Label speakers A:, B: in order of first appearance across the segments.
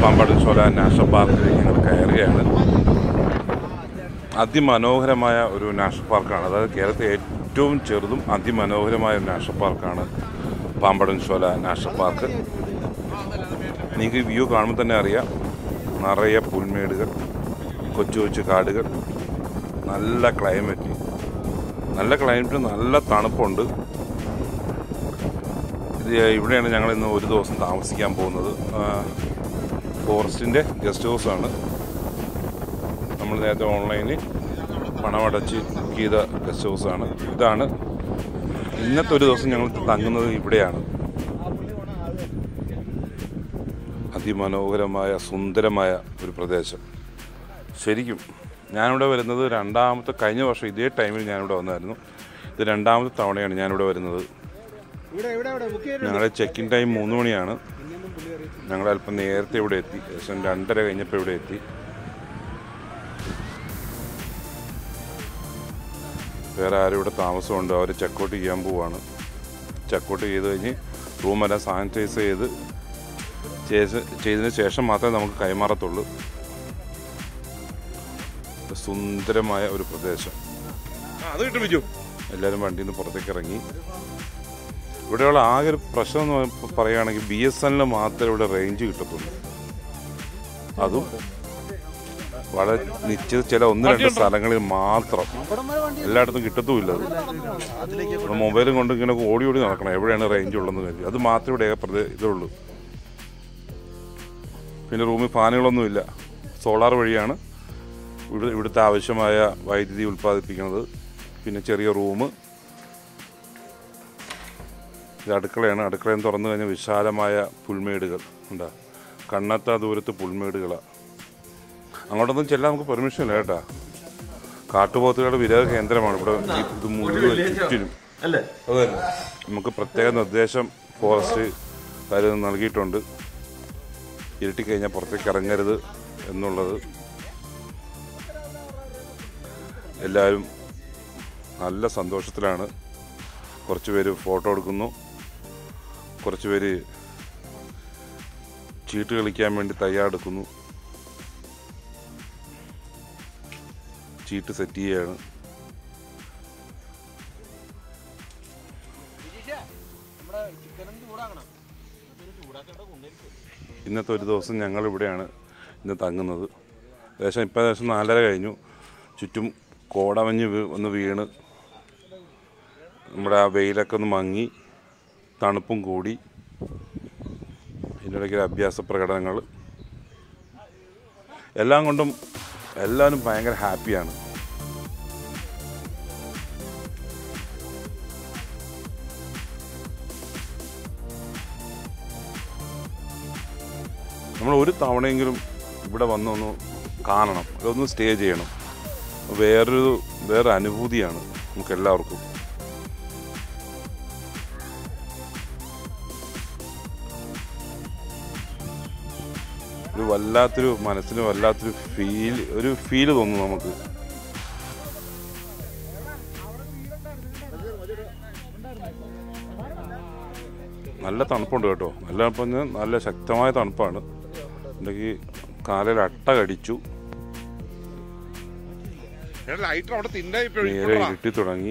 A: പാമ്പാട് ചോല national പാർക്കിലേക്ക് ഞങ്ങൾ കയറുകയാണ് അതിമനോഹരമായ ഒരു നാഷണൽ പാർക്കാണ് അതായത് കേരളത്തിലെ ഏറ്റവും ചെറുതും അതിമനോഹരമായ ഒരു നാഷണൽ പാർക്കാണ് പാമ്പടൻ ചോല നാഷണൽ പാർക്ക് നിങ്ങൾക്ക് വ്യൂ കാണുമ്പോൾ തന്നെ അറിയാം നിറയെ പുൽമേടുകൾ കൊച്ചു കൊച്ചു കാടുകൾ നല്ല ക്ലൈമറ്റ് നല്ല ക്ലൈമറ്റ് നല്ല തണുപ്പുണ്ട് ഇത് ഇവിടെയാണ് ഞങ്ങൾ ഇന്ന് ഒരു ദിവസം താമസിക്കാൻ പോകുന്നത് ഫോറസ്റ്റിൻ്റെ ഗസ്റ്റ് ഹൗസാണ് നമ്മൾ നേരത്തെ ഓൺലൈനിൽ പണമടച്ച് ബുക്ക് ചെയ്ത ഗസ്റ്റ് ഹൗസാണ് ഇതാണ് ഇന്നത്തെ ഒരു ദിവസം ഞങ്ങൾ തങ്ങുന്നത് ഇവിടെയാണ് അതിമനോഹരമായ സുന്ദരമായ ഒരു പ്രദേശം ശരിക്കും ഞാനിവിടെ വരുന്നത് രണ്ടാമത്തെ കഴിഞ്ഞ വർഷം ഇതേ ടൈമിൽ ഞാനിവിടെ വന്നായിരുന്നു ഇത് രണ്ടാമത്തെ തവണയാണ് ഞാനിവിടെ വരുന്നത്
B: ഇവിടെ ഇവിടെ ഇവിടെ ബുക്ക് ചെയ്തിട്ടുണ്ട്
A: ഞങ്ങളുടെ ചെക്ക് ഇൻ ടൈം മൂന്ന് മണിയാണ് ഞങ്ങൾ അല്പം നേരത്തെ ഇവിടെ എത്തി ഏകദേശം രണ്ടര കഴിഞ്ഞപ്പോൾ ഇവിടെ എത്തി വേറെ ആരും ഇവിടെ താമസമുണ്ട് അവർ ചെക്കൗട്ട് ചെയ്യാൻ പോവാണ് ചെക്കൗട്ട് ചെയ്ത് കഴിഞ്ഞ് റൂമെല്ലാം സാനിറ്റൈസ് ചെയ്ത് ചെയ്ത് ചെയ്തതിന് ശേഷം മാത്രമേ നമുക്ക് കൈമാറത്തുള്ളൂ സുന്ദരമായ ഒരു പ്രദേശം അത് കിട്ടും ബിജു എല്ലാവരും വണ്ടിയിൽ നിന്ന് പുറത്തേക്ക് ഇറങ്ങി ഇവിടെയുള്ള ആകെ ഒരു പ്രശ്നം എന്ന് പ- പറയുകയാണെങ്കിൽ ബി എസ് എനിൽ മാത്രമേ ഇവിടെ റേഞ്ച് കിട്ടത്തുള്ളൂ അതും വളരെ നിശ്ചിത ചില ഒന്ന് രണ്ട് സ്ഥലങ്ങളിൽ മാത്രം എല്ലായിടത്തും കിട്ടത്തുമില്ല അത് നമ്മൾ മൊബൈലും കൊണ്ട് ഇങ്ങനെ ഓടി ഓടി നടക്കണം എവിടെയാണ് റേഞ്ച് ഉള്ളതെന്ന് കരുതി അത് മാത്രമേ ഇവിടെ ഏക പ്രദേ ഇതുള്ളൂ പിന്നെ റൂമിൽ ഫാനുകളൊന്നുമില്ല സോളാർ വഴിയാണ് ഇവിടെ ഇവിടുത്തെ ആവശ്യമായ വൈദ്യുതി ഉൽപ്പാദിപ്പിക്കുന്നത് പിന്നെ ചെറിയ റൂം ഇത് അടുക്കളയാണ് അടുക്കളയും തുറന്നു കഴിഞ്ഞാൽ വിശാലമായ പുൽമേടുകൾ ഉണ്ടാ കണ്ണത്താ ദൂരത്ത് പുൽമേടുകളാണ് അങ്ങോട്ടൊന്നും ചെല്ലാൻ നമുക്ക് പെർമിഷൻ ഇല്ല കേട്ടാ കാട്ടുപോത്തുകളുടെ വിരഹ കേന്ദ്രമാണ് ഇവിടെ ഈ ഇത് മുഴുവൻ ചുറ്റിനും
B: അല്ലേ
A: നമുക്ക് പ്രത്യേക നിർദ്ദേശം ഫോറസ്റ്റ് കാര്യം നൽകിയിട്ടുണ്ട് ഇരുട്ടിക്കഴിഞ്ഞാൽ പുറത്തേക്ക് ഇറങ്ങരുത് എന്നുള്ളത് എല്ലാവരും നല്ല സന്തോഷത്തിലാണ് കുറച്ച് പേര് ഫോട്ടോ എടുക്കുന്നു കുറച്ച് പേര് ചീട്ട് കളിക്കാൻ വേണ്ടി തയ്യാറെടുക്കുന്നു ചീട്ട് സെറ്റ് ചെയ്യുകയാണ് ഇന്നത്തെ ഒരു ദിവസം ഞങ്ങൾ ഇവിടെയാണ് ഇന്ന് തങ്ങുന്നത് ഏകദേശം ഇപ്പം ഏകദേശം നാലര കഴിഞ്ഞു ചുറ്റും കോടമഞ്ഞ് വീ- ഒന്ന് വീണ് നമ്മുടെ ആ വെയിലൊക്കെ ഒന്ന് മങ്ങി തണുപ്പും കൂടി ഇതിനിടയ്ക്ക് അഭ്യാസ പ്രകടനങ്ങൾ എല്ലാം കൊണ്ടും എല്ലാവരും ഭയങ്കര ഹാപ്പിയാണ് നമ്മൾ ഒരു തവണയെങ്കിലും ഇവിടെ വന്നൊന്ന് കാണണം അതൊന്ന് സ്റ്റേ ചെയ്യണം വേറൊരു വേറെ അനുഭൂതിയാണ് നമുക്ക് എല്ലാവർക്കും ഒരു വല്ലാത്തൊരു മനസ്സിന് വല്ലാത്തൊരു ഫീൽ ഒരു ഫീല് തോന്നും നമുക്ക് നല്ല തണുപ്പുണ്ട് കേട്ടോ നല്ല തണുപ്പെന്ന് നല്ല ശക്തമായ തണുപ്പാണ് അല്ലെങ്കിൽ കാലിൽ അട്ട കടിച്ചു
C: ലൈറ്റർ അവിടെ തിന്നായി
A: നേരെ ഇരുട്ടി തുടങ്ങി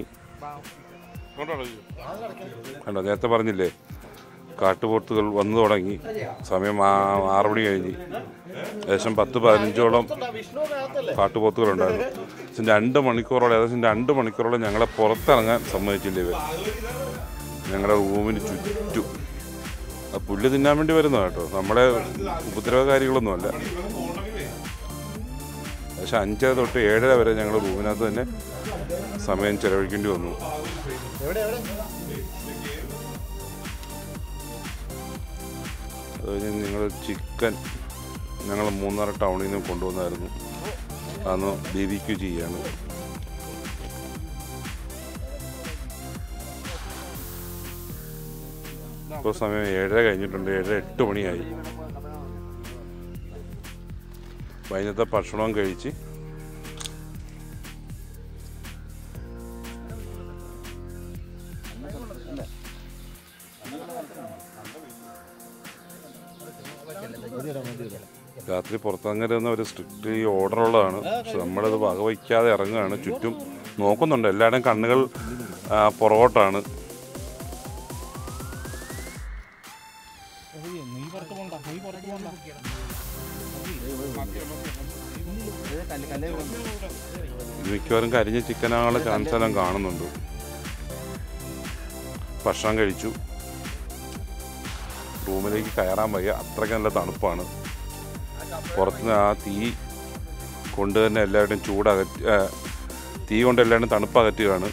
A: കണ്ടോ നേരത്തെ പറഞ്ഞില്ലേ കാട്ടുപോത്തുകൾ വന്നു തുടങ്ങി സമയം ആ- ആറ് മണി കഴിഞ്ഞ് ഏകദേശം പത്ത് പതിനഞ്ചോളം കാട്ടുപോത്തുകളുണ്ടായിരുന്നു ഏകദേശം രണ്ട് മണിക്കൂറോളം ഏകദേശം രണ്ട് മണിക്കൂറോളം ഞങ്ങളെ പുറത്തിറങ്ങാൻ സമ്മതിച്ചില്ല ഇവർ ഞങ്ങളുടെ റൂമിന് ചുറ്റും ആ പുല്ല് തിന്നാൻ വേണ്ടി വരുന്ന കേട്ടോ നമ്മളെ ഉപദ്രവകാരികളൊന്നുമല്ല പക്ഷെ അഞ്ചര തൊട്ട് ഏഴര വരെ ഞങ്ങൾ റൂമിനകത്ത് തന്നെ സമയം ചെലവഴിക്കേണ്ടി വന്നു അത് കഴിഞ്ഞ് നിങ്ങൾ ചിക്കൻ ഞങ്ങൾ മൂന്നാർ ടൗണിൽ നിന്ന് കൊണ്ടുവന്നായിരുന്നു അന്ന് ബി ബി ക്യു ചെയ്യാണ് ഇപ്പോൾ സമയം ഏഴര കഴിഞ്ഞിട്ടുണ്ട് ഏഴര എട്ട് മണിയായി വൈകുന്നേരത്തെ ഭക്ഷണവും കഴിച്ച് രാത്രി പുറത്തിറങ്ങരുതെന്ന ഒരു സ്ട്രിക്റ്റ് ഓർഡറുള്ളതാണ് പക്ഷെ നമ്മളത് വകവയ്ക്കാതെ ഇറങ്ങുകയാണ് ചുറ്റും നോക്കുന്നുണ്ട് എല്ലാവരുടെയും കണ്ണുകൾ ആ, പുറകോട്ടാണ്
B: നീ പുറത്ത് പോണ്ട നീ പുറത്ത് പോണ്ട കല്ല് കല്ല്
A: ഇത് മിക്കവാറും കരിഞ്ഞ ചിക്കനാകാനുള്ള ചാൻസ് എല്ലാം കാണുന്നുണ്ട് ഭക്ഷണം കഴിച്ചു റൂമിലേക്ക് കയറാൻ വയ്യ അത്രയ്ക്ക് നല്ല തണുപ്പാണ് പുറത്തുനിന്ന് ആ തീ കൊണ്ട് തന്നെ എല്ലാവരുടെയും ചൂടകറ്റി ആ, തീ കൊണ്ട് എല്ലാവരും തണുപ്പ് അകറ്റുകയാണ്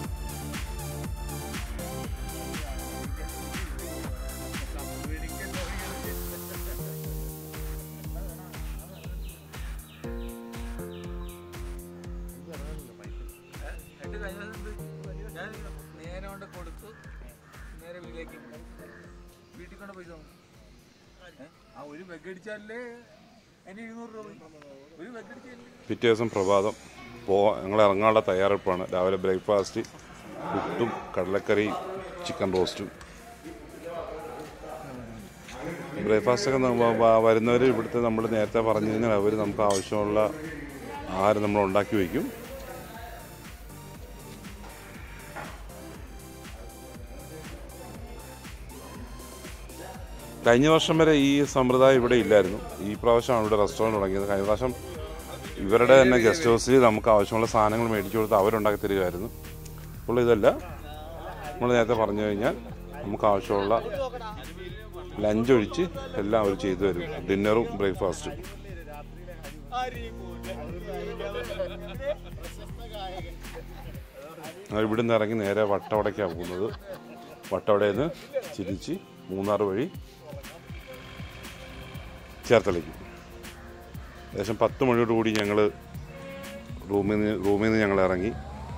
D: ഞാൻ നേരെ കൊണ്ട് കൊടുത്തു നേരെ വീട്ടിലേക്ക് വീട്ടിൽ കൊണ്ട് പൈസ തന്നു. ഏ? ആ ഒരു ബെഗ് അടിച്ചാലേ അതിന് ഇരുന്നൂറ് രൂപ പോയി. ഒരു ബെഗ് അടിച്ചാലേ
A: പിറ്റേ ദിവസം പ്രഭാതം പോ ഞങ്ങൾ ഇറങ്ങാനുള്ള തയ്യാറെടുപ്പാണ് രാവിലെ ബ്രേക്ക്ഫാസ്റ്റ് പുട്ടും കടലക്കറിയും ചിക്കൻ റോസ്റ്റും ബ്രേക്ക്ഫാസ്റ്റൊക്കെ വരുന്നവർ ഇവിടുത്തെ നമ്മൾ നേരത്തെ പറഞ്ഞു കഴിഞ്ഞാൽ അവർ നമുക്ക് ആവശ്യമുള്ള ആഹാരം നമ്മൾ ഉണ്ടാക്കി വയ്ക്കും കഴിഞ്ഞ വർഷം വരെ ഈ സമ്പ്രദായം ഇവിടെ ഇല്ലായിരുന്നു ഈ പ്രാവശ്യമാണ് ഇവിടെ റെസ്റ്റോറൻറ്റ് തുടങ്ങിയത് കഴിഞ്ഞ പ്രാവശ്യം ഇവരുടെ തന്നെ ഗസ്റ്റ് ഹൗസിൽ നമുക്ക് ആവശ്യമുള്ള സാധനങ്ങൾ മേടിച്ചു കൊടുത്ത് അവരുണ്ടാക്കി തരികയായിരുന്നു അപ്പോൾ ഇതല്ല നമ്മൾ നേരത്തെ പറഞ്ഞു കഴിഞ്ഞാൽ നമുക്ക് ആവശ്യമുള്ള ലഞ്ച് ഒഴിച്ച് എല്ലാം അവർ ചെയ്തു തരും ഡിന്നറും ബ്രേക്ക്ഫാസ്റ്റും ഞങ്ങൾ ഇവിടുന്ന് ഇറങ്ങി നേരെ വട്ടവടയ്ക്കാണ് പോകുന്നത് വട്ടവടയിൽ നിന്ന് തിരിച്ച് മൂന്നാർ വഴി ചേർത്തലയ്ക്ക് ഏകദേശം പത്ത് മണിയോടുകൂടി ഞങ്ങൾ റൂമിൽ നിന്ന് റൂമിൽ നിന്ന് ഞങ്ങൾ ഇറങ്ങി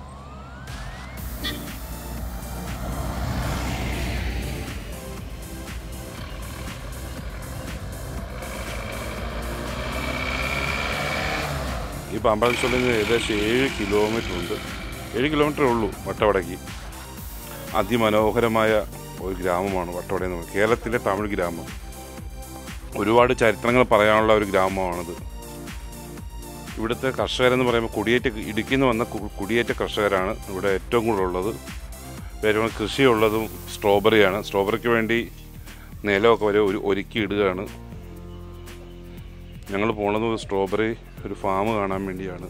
A: ഈ പാമ്പാളച്ചോളിൽ നിന്ന് ഏകദേശം ഏഴ് കിലോമീറ്റർ ഉണ്ട് ഏഴ് കിലോമീറ്ററേ ഉള്ളൂ വട്ടവടയ്ക്ക് അതിമനോഹരമായ ഒരു ഗ്രാമമാണ് വട്ടവട എന്ന് പറയുന്നത് കേരളത്തിലെ തമിഴ് ഗ്രാമം ഒരുപാട് ചരിത്രങ്ങൾ പറയാനുള്ള ഒരു ഗ്രാമമാണിത് ഇവിടുത്തെ കർഷകരെന്ന് പറയുമ്പോൾ കുടിയേറ്റ ഇടുക്കിയിൽ നിന്ന് വന്ന കു- കുടിയേറ്റ കർഷകരാണ് ഇവിടെ ഏറ്റവും കൂടുതൽ ഉള്ളത് ഏറ്റവും കൃഷിയുള്ളതും സ്ട്രോബെറിയാണ് സ്ട്രോബെറിക്ക് വേണ്ടി നിലമൊക്കെ വരെ ഒരു ഒരുക്കി ഇടുകയാണ് ഞങ്ങൾ പോണത് ഒരു സ്ട്രോബെറി ഒരു ഫാം കാണാൻ വേണ്ടിയാണ്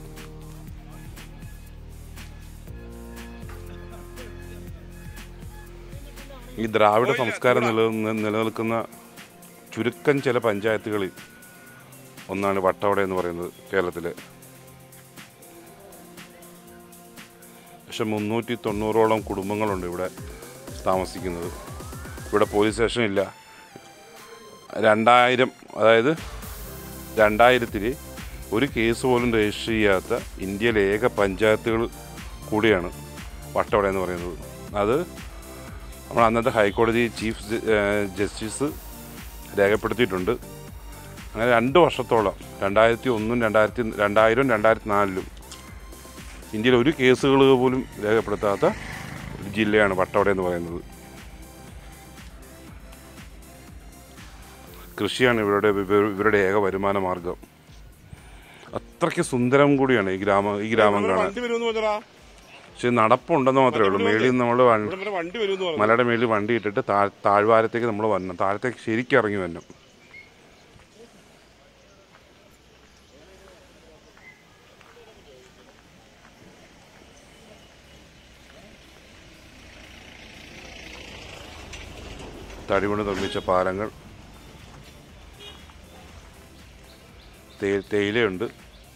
A: ഈ ദ്രാവിഡ സംസ്കാരം നിലനിന്ന് നിലനിൽക്കുന്ന ചുരുക്കം ചില പഞ്ചായത്തുകളിൽ ഒന്നാണ് വട്ടവട എന്ന് പറയുന്നത് കേരളത്തിലെ പക്ഷെ മുന്നൂറ്റി തൊണ്ണൂറോളം കുടുംബങ്ങളുണ്ട് ഇവിടെ താമസിക്കുന്നത് ഇവിടെ പോലീസ് സ്റ്റേഷൻ ഇല്ല രണ്ടായിരം അതായത് രണ്ടായിരത്തിൽ ഒരു കേസ് പോലും രജിസ്റ്റർ ചെയ്യാത്ത ഇന്ത്യയിലെ ഏക പഞ്ചായത്തുകൾ കൂടിയാണ് വട്ടവട എന്ന് പറയുന്നത് അത് നമ്മൾ അന്നത്തെ ഹൈക്കോടതി ചീഫ് ജ- ഏഹ് ജസ്റ്റിസ് രേഖപ്പെടുത്തിയിട്ടുണ്ട് അങ്ങനെ രണ്ട് വർഷത്തോളം രണ്ടായിരത്തി ഒന്നും രണ്ടായിരത്തി രണ്ടായിരം രണ്ടായിരത്തി നാലിലും ഇന്ത്യയിൽ ഒരു കേസുകൾ പോലും രേഖപ്പെടുത്താത്ത ഒരു ജില്ലയാണ് വട്ടവട എന്ന് പറയുന്നത് കൃഷിയാണ് ഇവരുടെ ഇവ- ഇവരുടെ ഏക വരുമാന മാർഗം അത്രയ്ക്ക് സുന്ദരം കൂടിയാണ് ഈ ഗ്രാമം ഈ ഗ്രാമം കാണാൻ
C: വണ്ടി വരുമെന്ന് പറഞ്ഞാ
A: പക്ഷെ നടപ്പുണ്ടെന്ന് മാത്രമേ ഉള്ളൂ മേളിൽ നിന്ന് നമ്മൾ
C: ഇവിടെ വരെ വണ്ടി വരുമെന്ന് പറഞ്ഞു
A: മലയുടെ മേളിൽ വണ്ടി ഇട്ടിട്ട് താഴ് താഴ്വാരത്തേക്ക് നമ്മൾ വരണം താഴത്തേക്ക് ശരിക്കും ഇറങ്ങി വരണം തടി കൊണ്ട് നിർമ്മിച്ച പാലങ്ങൾ തേ- തേയിലയുണ്ട്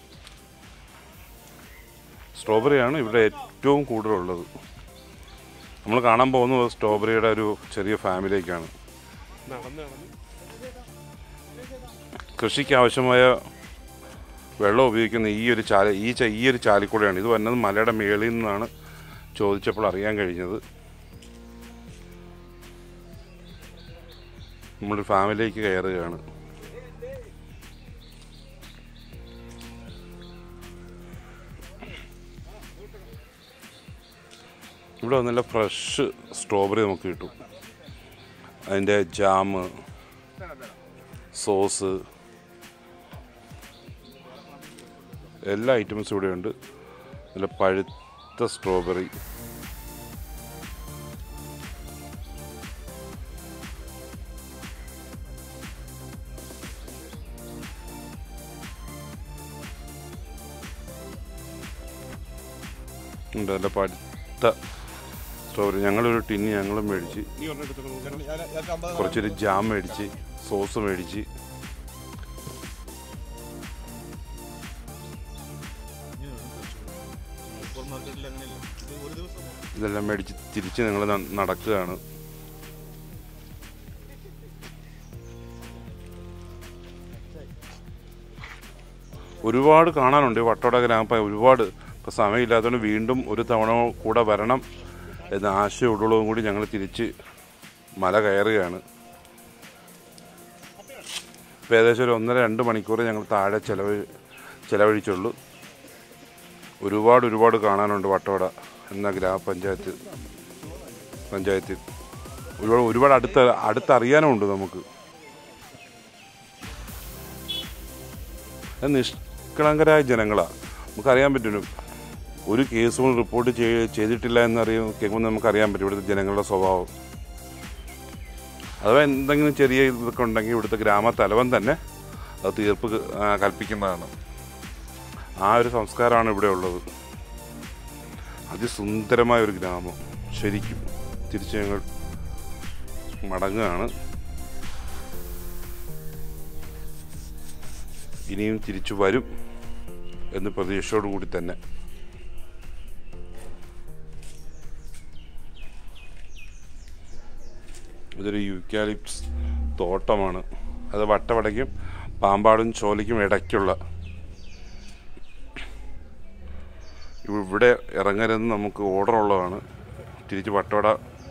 A: സ്ട്രോബെറിയാണ് ഇവിടെ ഏറ്റവും കൂടുതലുള്ളത് നമ്മൾ കാണാൻ പോകുന്നത് സ്ട്രോബെറിയുടെ ഒരു ചെറിയ ഫാമിലിയൊക്കെയാണ്
C: നടന്ന് നടന്ന്
A: കൃഷിക്ക് ആവശ്യമായ വെള്ളം ഉപയോഗിക്കുന്ന ഈ ഒരു ചാല ഈ ച- ഈ ഒരു ചാലിക്കൂടെയാണ് ഇത് വന്നത് മലയുടെ മേളിൽ നിന്നാണ് ചോദിച്ചപ്പോൾ അറിയാൻ കഴിഞ്ഞത് നമ്മളൊരു ഫാമിലിയിലേക്ക് കയറുകയാണ് ഇവിടെ നല്ല ഫ്രഷ് സ്ട്രോബെറി നമുക്ക് കിട്ടും അതിൻ്റെ ജാം സോസ് എല്ലാ ഐറ്റംസും ഇവിടെ ഉണ്ട് നല്ല പഴുത്ത സ്ട്രോബെറി ഉണ്ട് നല്ല പഴുത്ത സ്ട്രോബെറി ഞങ്ങളൊരു ടിന്ന് ഞങ്ങളും മേടിച്ച്
C: നീ ഒരെണ്ണം എടുത്തിട്ട്
A: കുറച്ചൊരു ജാം മേടിച്ച് സോസ് മേടിച്ച് ഇതെല്ലാം മേടിച്ച് തിരിച്ച് ഞങ്ങൾ നടക്കുകയാണ് ഒരുപാട് കാണാനുണ്ട് ഈ വട്ടോട ഗ്രാമപ്പ ഒരുപാട് ഇപ്പോൾ സമയമില്ലാത്തതുകൊണ്ട് വീണ്ടും ഒരു തവണ കൂടെ വരണം എന്ന ആശയമുള്ളതും കൂടി ഞങ്ങൾ തിരിച്ച് മല കയറുകയാണ് ഇപ്പോൾ ഏകദേശം ഒരു ഒന്നര രണ്ട് മണിക്കൂർ ഞങ്ങൾ താഴെ ചിലവ് ചിലവഴിച്ചുള്ളൂ ഒരുപാട് ഒരുപാട് കാണാനുണ്ട് വട്ടവട എന്ന ഗ്രാമപഞ്ചായത്ത് പഞ്ചായത്തിൽ ഒരുപാട് ഒരുപാട് അടുത്ത് അടുത്തറിയാനുമുണ്ട് നമുക്ക് അത് നിഷ്കളങ്കരായ ജനങ്ങളാണ് നമുക്കറിയാൻ പറ്റും ഒരു കേസും റിപ്പോർട്ട് ചെയ്- ചെയ്തിട്ടില്ല എന്നറിയും കേൾക്കുമ്പോൾ നമുക്കറിയാൻ പറ്റും ഇവിടുത്തെ ജനങ്ങളുടെ സ്വഭാവം അഥവാ എന്തെങ്കിലും ചെറിയ ഇതൊക്കെ ഉണ്ടെങ്കിൽ ഇവിടുത്തെ ഗ്രാമത്തലവൻ തന്നെ അത് തീർപ്പ് ക- ആ, കൽപ്പിക്കുന്നതാണ് ആ ഒരു സംസ്കാരമാണ് ഇവിടെ ഉള്ളത് അതിസുന്ദരമായ ഒരു ഗ്രാമം ശരിക്കും തിരിച്ച് ഞങ്ങൾ മടങ്ങുകയാണ് ഇനിയും തിരിച്ചു വരും എന്ന് പ്രതീക്ഷയോടു കൂടി തന്നെ ഇതൊരു യൂക്കാലിപ്സ് തോട്ടമാണ് അത് വട്ടവടയ്ക്കും പാമ്പാടും ചോലയ്ക്കും ഇടയ്ക്കുള്ള ഇവിടെ ഇറങ്ങരുതെന്ന് നമുക്ക് ഓർഡർ ഉള്ളതാണ് തിരിച്ച് വട്ടവട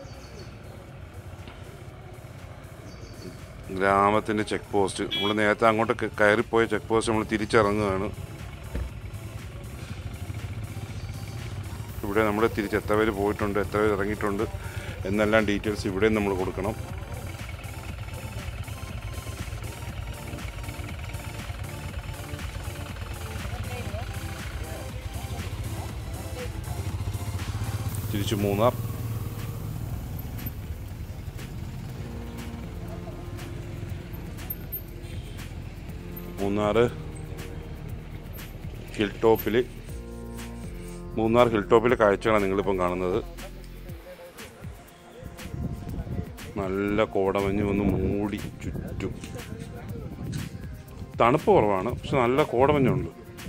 A: ഗ്രാമത്തിൻ്റെ ചെക്ക് പോസ്റ്റ് നമ്മൾ നേരത്തെ അങ്ങോട്ട് ക- കയറിപ്പോയ ചെക്ക് പോസ്റ്റ് നമ്മൾ തിരിച്ചിറങ്ങുകയാണ് ഇവിടെ നമ്മൾ തിരിച്ച് എത്ര പേര് പോയിട്ടുണ്ട് എത്ര പേര് ഇറങ്ങിയിട്ടുണ്ട് എന്നെല്ലാം ഡീറ്റെയിൽസ് ഇവിടെയും നമ്മൾ കൊടുക്കണം തിരിച്ച് മൂന്നാർ മൂന്നാർ ഹിൽ ടോപ്പിൽ മൂന്നാർ ഹിൽ ടോപ്പിലെ കാഴ്ചകളാണ് നിങ്ങളിപ്പം കാണുന്നത് നല്ല കോടമഞ്ഞ് വന്ന് മൂടി ചുറ്റും തണുപ്പ് കുറവാണ് പക്ഷെ നല്ല കോടമഞ്ഞുണ്ട്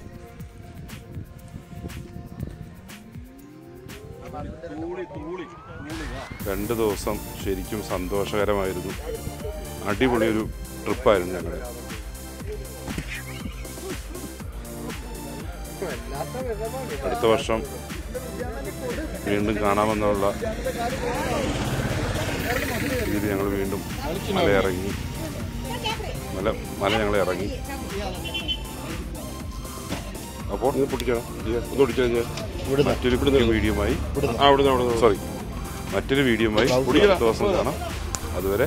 A: രണ്ട് ദിവസം ശരിക്കും സന്തോഷകരമായിരുന്നു അടിപൊളി ഒരു ട്രിപ്പായിരുന്നു ഞങ്ങളുടെ അടുത്ത വർഷം വീണ്ടും കാണാമെന്നുള്ള രീതിയിൽ ഞങ്ങൾ വീണ്ടും മല ഇറങ്ങി മല മല ഞങ്ങൾ ഇറങ്ങി അപ്പോൾ
C: ഇത് പൊട്ടിച്ചോ ഒന്ന് പൊട്ടിച്ചോ ഞാൻ
A: മറ്റൊരു പുതിയ വീഡിയോയുമായി
C: ആ അവിടെ നിന്ന് അവിടെ നിന്ന്
A: സോറി മറ്റൊരു വീഡിയോയുമായി അടുത്ത ദിവസം കാണാം അതുവരെ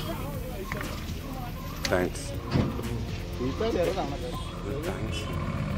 A: താങ്ക്സ് താങ്ക്സ്